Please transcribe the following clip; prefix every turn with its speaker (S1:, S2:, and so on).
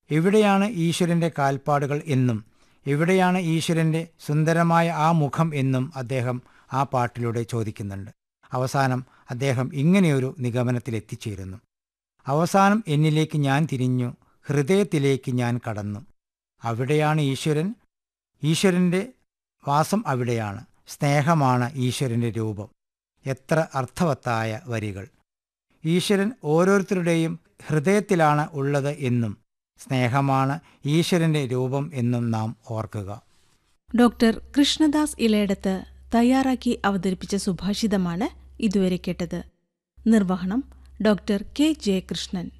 S1: എവിടെയാണ് ഈശ്വരന്റെ കാൽപ്പാടുകൾ എന്നും എവിടെയാണ് ഈശ്വരന്റെ സുന്ദരമായ ആ മുഖം എന്നും അദ്ദേഹം ആ പാട്ടിലൂടെ ചോദിക്കുന്നുണ്ട് അവസാനം അദ്ദേഹം ഇങ്ങനെയൊരു നിഗമനത്തിലെത്തിച്ചേരുന്നു അവസാനം എന്നിലേക്ക് ഞാൻ തിരിഞ്ഞു ഹൃദയത്തിലേക്ക് ഞാൻ കടന്നു അവിടെയാണ് ഈശ്വരൻ ഈശ്വരന്റെ വാസം അവിടെയാണ് സ്നേഹമാണ് ഈശ്വരന്റെ രൂപം എത്ര അർത്ഥവത്തായ വരികൾ ഈശ്വരൻ ഓരോരുത്തരുടെയും ഹൃദയത്തിലാണ് ഉള്ളത് എന്നും സ്നേഹമാണ് ഈശ്വരന്റെ രൂപം എന്നും നാം ഓർക്കുക
S2: ഡോക്ടർ കൃഷ്ണദാസ് ഇലയിടത്ത് തയ്യാറാക്കി അവതരിപ്പിച്ച സുഭാഷിതമാണ് ഇതുവരെ കേട്ടത് നിർവഹണം ഡോക്ടർ കെ ജയകൃഷ്ണൻ